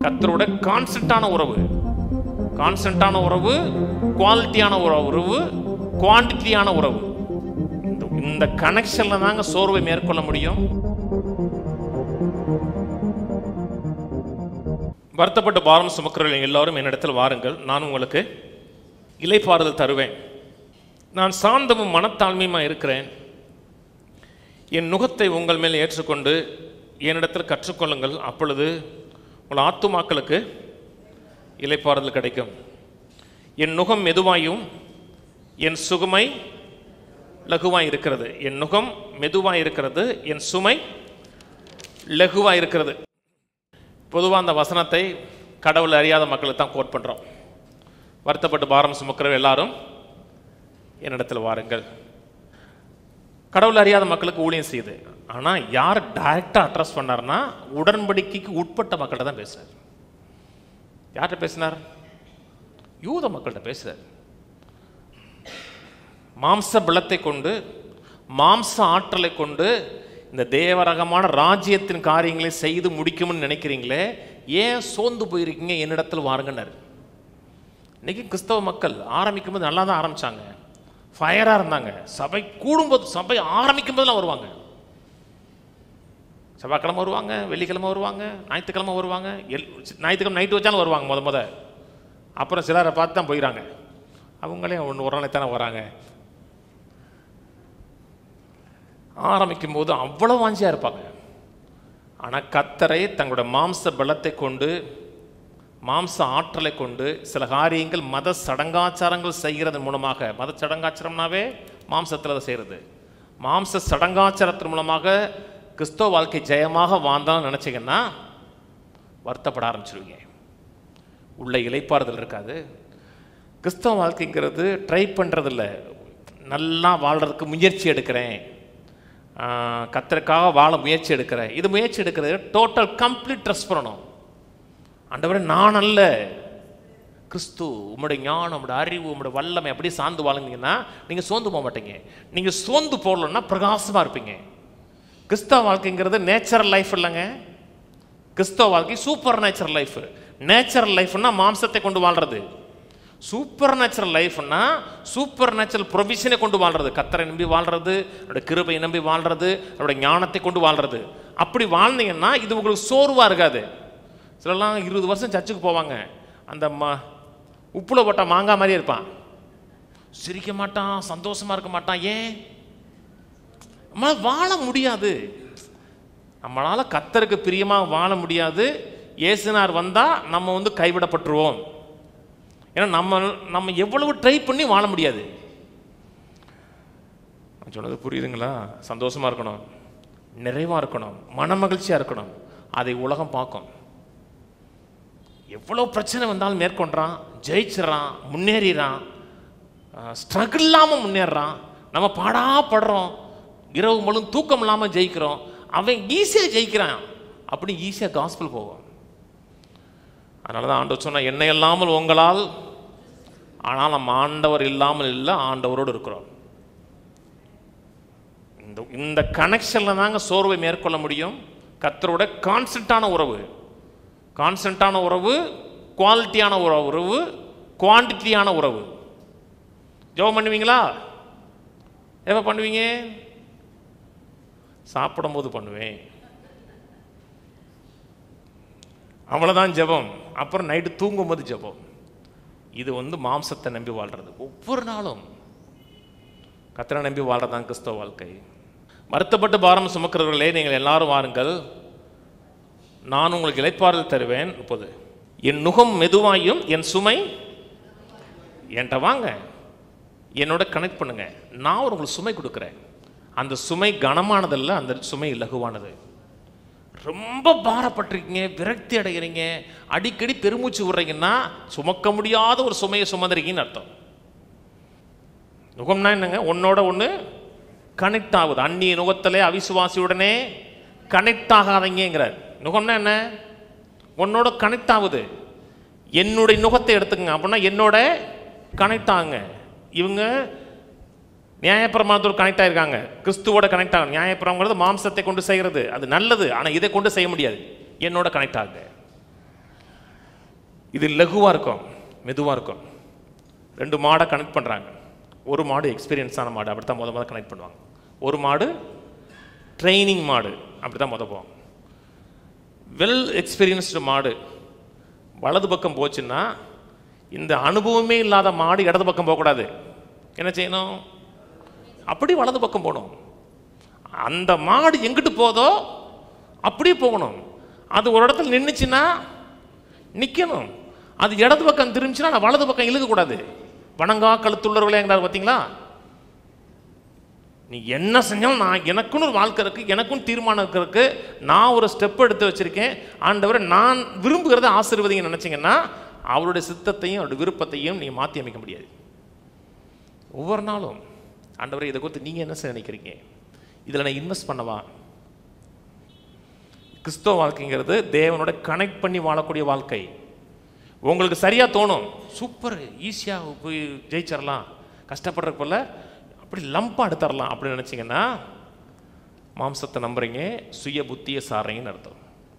கத்தரோட கான்ஸ்டன்டான உறவு கான்ஸ்டன்டான உறவு குவாலிட்டியான உறவு குவான்டிட்டியான உறவு இந்த- இந்த கனெக்ஷன்ல தாங்க சோர்வை மேற்கொள்ள முடியும் வருத்தப்பட்ட பாரம் சுமக்கிறவர்கள் எல்லாரும் என்னிடத்தில் வாருங்கள் நான் உங்களுக்கு இலைப்பாறுதல் தருவேன் நான் சாந்தமும் மனத்தாழ்மையுமா இருக்கிறேன் என் நுகத்தை உங்கள் மேல் ஏற்றுக்கொண்டு என்னிடத்தில் கற்றுக்கொள்ளுங்கள் அப்பொழுது உங்கள் ஆத்துமாக்களுக்கு இலைப்பாறுதல் கிடைக்கும் என் நுகம் மெதுவாயும் என் சுகமை லகுவாய் இருக்கிறது என் நுகம் மெதுவாய் இருக்கிறது என் சுமை லகுவாய் இருக்கிறது பொதுவாக அந்த வசனத்தை கடவுள் அறியாத மக்களுக்கு தான் கோட் பண்ணுறோம் வருத்தப்பட்டு பாரம் சுமக்கிறவர் எல்லாரும் என்னிடத்தில் வாருங்கள் கடவுள் அறியாத மக்களுக்கு ஊழியம் செய்யுது ஆனால் யார் டைரக்டாக அட்ரஸ் பண்ணார்னா உடன்படிக்கைக்கு உட்பட்ட மக்கள்கிட்ட தான் பேசுறார் யார்கிட்ட பேசினார் யூத மக்கள்கிட்ட பேசுறார் மாம்ச பலத்தை கொண்டு மாம்ச ஆற்றலை கொண்டு இந்த தேவரகமான ராஜ்யத்தின் காரியங்களை செய்து முடிக்கும்னு நினைக்கிறீங்களே ஏன் சோர்ந்து போயிருக்கீங்க என்னிடத்தில் வாருங்கன்னாரு இன்னைக்கு கிறிஸ்தவ மக்கள் ஆரம்பிக்கும் போது நல்லா தான் ஆரம்பிச்சாங்க ஃபயராக இருந்தாங்க சபை கூடும்போது சபை ஆரம்பிக்கும் போதெல்லாம் வருவாங்க செவ்வாய்க்கிழமை வருவாங்க வெள்ளிக்கிழமை வருவாங்க ஞாயிற்றுக்கிழமை வருவாங்க எல் ஞாயிற்றுக்கிழமை நைட்டு வச்சாலும் வருவாங்க முத முத அப்புறம் சிலரை பார்த்து தான் போயிடறாங்க அவங்களே ஒன்று ஒரு நாளைக்கு தானே வராங்க ஆரம்பிக்கும் போது அவ்வளோ வாஞ்சியாக இருப்பாங்க ஆனால் கத்தரை தங்களோட மாம்ச பலத்தை கொண்டு மாம்ச ஆற்றலை கொண்டு சில காரியங்கள் மத சடங்காச்சாரங்கள் செய்கிறதன் மூலமாக மத சடங்காச்சாரம்னாவே மாம்சத்தில் அதை செய்கிறது மாம்ச சடங்காச்சாரத்தின் மூலமாக கிறிஸ்தவ வாழ்க்கை ஜெயமாக வாழ்ந்தாலும் நினச்சிங்கன்னா வருத்தப்பட ஆரம்பிச்சிருவீங்க உள்ள இலைப்பாறுதல் இருக்காது கிறிஸ்தவ வாழ்க்கைங்கிறது ட்ரை பண்ணுறதில்ல நல்லா வாழ்கிறதுக்கு முயற்சி எடுக்கிறேன் ஆஹ் கத்தருக்காக வாழ முயற்சி எடுக்கிறேன் இது முயற்சி எடுக்கிறது டோட்டல் கம்ப்ளீட் ட்ரெஸ் பண்ணணும் ஆண்டவரே நான் அல்ல கிறிஸ்து உம்முடைய ஞானம் உம்முடைய அறிவு உம்முடைய வல்லமை அப்படியே சார்ந்து வாழ்ந்தீங்கன்னா நீங்கள் சோர்ந்து போக மாட்டீங்க நீங்கள் சோர்ந்து போகலன்னா பிரகாசமாக இருப்பீங்க கிறிஸ்தவ வாழ்க்கைங்கிறது நேச்சுரல் லைஃப் இல்லைங்க கிறிஸ்தவ வாழ்க்கை சூப்பர் நேச்சுரல் லைஃப் நேச்சுரல் லைஃப்னா மாம்சத்தை கொண்டு வாழ்றது சூப்பர் நேச்சுரல் லைஃப்னா சூப்பர் நேச்சுரல் ப்ரொவிஷனை கொண்டு வாழ்றது கத்தரை நம்பி வாழ்றது அவருடைய கிருபையை நம்பி வாழ்றது அவருடைய ஞானத்தை கொண்டு வாழ்றது அப்படி வாழ்ந்தீங்கன்னா இது உங்களுக்கு சோர்வாக இருக்காது சிலர்லாம் இருபது வருஷம் சர்ச்சுக்கு போவாங்க அந்த ம உப்புல போட்ட மாங்காய் மாதிரியே இருப்பான் சிரிக்க மாட்டான் சந்தோஷமா இருக்க மாட்டான் ஏன் நம்மளால் வாழ முடியாது நம்மளால் கத்தருக்கு பிரியமாக வாழ முடியாது இயேசுனார் வந்தால் நம்ம வந்து கைவிடப்பட்டுருவோம் ஏன்னா நம்ம நம்ம எவ்வளவு ட்ரை பண்ணி வாழ முடியாது நான் சொன்னது புரியுதுங்களா சந்தோஷமா இருக்கணும் நிறைவாக இருக்கணும் மன மகிழ்ச்சியாக இருக்கணும் அதை உலகம் பார்க்கும் எவ்வளோ பிரச்சனை வந்தாலும் மேற்கொண்டான் ஜெயிச்சிடறான் முன்னேறிறான் ஸ்ட்ரகிள் இல்லாமல் முன்னேறுறான் நம்ம பாடா படுறோம் இரவு முழுவதும் தூக்கம் இல்லாமல் ஜெயிக்கிறோம் அவன் ஈஸியாக ஜெயிக்கிறான் அப்படி ஈஸியாக காஸ்பிள் போகும் அதனால தான் ஆண்டவர் சொன்ன என்னை இல்லாமல் உங்களால் ஆனால் நம்ம ஆண்டவர் இல்லாமல் இல்லை ஆண்டவரோடு இருக்கிறோம் இந்த இந்த கனெக்ஷனில் தாங்க சோர்வை மேற்கொள்ள முடியும் கத்தரோட கான்ஸ்டன்டான உறவு கான்ஸ்டன்டான உறவு குவாலிட்டியான உறவு உறவு குவான்டிட்டியான உறவு ஜெபம் பண்ணுவீங்களா எப்போ பண்ணுவீங்க சாப்பிடும்போது பண்ணுவேன் அவ்வளோதான் ஜெபம் அப்புறம் நைட்டு தூங்கும்போது ஜெபம் இது வந்து மாம்சத்தை நம்பி வாழ்றது ஒவ்வொரு நாளும் கத்தரை நம்பி வாழ்றதான் கிறிஸ்தவ வாழ்க்கை வருத்தப்பட்டு பாரம் சுமக்கிறவர்களே நீங்கள் எல்லாரும் வாருங்கள் நான் உங்களுக்கு இளைப்பாறுதல் தருவேன் முப்பது என் நுகம் மெதுவாயும் என் சுமை என்கிட்ட வாங்க என்னோட கனெக்ட் பண்ணுங்க நான் ஒரு உங்களுக்கு சுமை கொடுக்குறேன் அந்த சுமை கனமானதல்ல அந்த சுமை லகுவானது ரொம்ப பாரப்பட்டிருக்கீங்க விரக்தி அடைகிறீங்க அடிக்கடி பெருமூச்சு விடுறீங்கன்னா சுமக்க முடியாத ஒரு சுமையை சுமந்துருக்கீங்கன்னு அர்த்தம் நுகம்னா என்னங்க ஒன்னோட ஒன்று கனெக்ட் ஆகுது அந்நிய நுகத்திலே அவிசுவாசியுடனே கனெக்ட் ஆகாதீங்கிறார் நுகம்னா என்ன உன்னோட கனெக்ட் ஆகுது என்னுடைய நுகத்தை எடுத்துக்கங்க அப்படின்னா என்னோட கனெக்ட் ஆகுங்க இவங்க நியாயப்பிரமாணத்தோடு கனெக்ட் ஆயிருக்காங்க கிறிஸ்துவோட கனெக்ட் ஆகும் நியாயப்பிரமாங்கிறது மாம்சத்தை கொண்டு செய்கிறது அது நல்லது ஆனால் இதை கொண்டு செய்ய முடியாது என்னோட கனெக்ட் ஆகுங்க இது லகுவாக இருக்கும் மெதுவாக இருக்கும் ரெண்டு மாடை கனெக்ட் பண்ணுறாங்க ஒரு மாடு எக்ஸ்பீரியன்ஸான மாடு அப்படி தான் முத முத கனெக்ட் பண்ணுவாங்க ஒரு மாடு ட்ரைனிங் மாடு அப்படி தான் முத போவாங்க வெல் எக்ஸ்பீரியன்ஸ்டு மாடு வலது பக்கம் போச்சுன்னா இந்த அனுபவமே இல்லாத மாடு இடது பக்கம் போகக்கூடாது என்ன செய்யணும் அப்படி வலது பக்கம் போகணும் அந்த மாடு எங்கிட்டு போதோ அப்படியே போகணும் அது ஒரு இடத்துல நின்றுச்சுன்னா நிற்கணும் அது இடது பக்கம் திரும்பிச்சுன்னா நான் வலது பக்கம் இழுக்கக்கூடாது வணங்கா கழுத்துள்ளவர்களே எங்கிறார் பார்த்தீங்களா நீ என்ன செஞ்சாலும் நான் எனக்குன்னு ஒரு வாழ்க்கை இருக்கு எனக்கும் தீர்மானம் இருக்கு நான் ஒரு ஸ்டெப் எடுத்து வச்சிருக்கேன் ஆண்டவரை நான் விரும்புகிறத ஆசீர்வதிங்க நினைச்சீங்கன்னா அவருடைய சித்தத்தையும் அவருடைய விருப்பத்தையும் நீ மாற்றி அமைக்க முடியாது ஒவ்வொரு நாளும் ஆண்டவரை இதை குறித்து நீங்கள் என்ன செய்ய நினைக்கிறீங்க இதில் நான் இன்வெஸ்ட் பண்ணவா கிறிஸ்தவ வாழ்க்கைங்கிறது தேவனோட கனெக்ட் பண்ணி வாழக்கூடிய வாழ்க்கை உங்களுக்கு சரியாக தோணும் சூப்பர் ஈஸியாக போய் ஜெயிச்சிடலாம் கஷ்டப்படுறப்பல அப்படி லம்பாக எடுத்துடலாம் அப்படின்னு நினச்சிங்கன்னா மாம்சத்தை நம்புறீங்க சுய புத்தியை சாடுறீங்கன்னு அர்த்தம்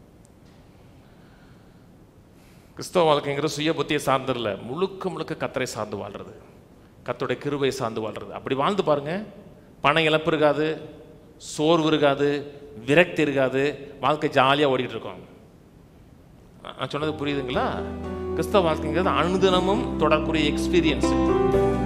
கிறிஸ்தவ வாழ்க்கைங்கிறது சுய புத்தியை சார்ந்ததில்ல முழுக்க முழுக்க கத்தரை சார்ந்து வாழ்றது கத்தோடைய கிருபை சார்ந்து வாழ்றது அப்படி வாழ்ந்து பாருங்க பண இழப்பு இருக்காது சோர்வு இருக்காது விரக்தி இருக்காது வாழ்க்கை ஜாலியாக ஓடிட்டு இருக்கோம் நான் சொன்னது புரியுதுங்களா கிறிஸ்தவ வாழ்க்கைங்கிறது அனுதினமும் தொடரக்கூடிய எக்ஸ்பீரியன்ஸ்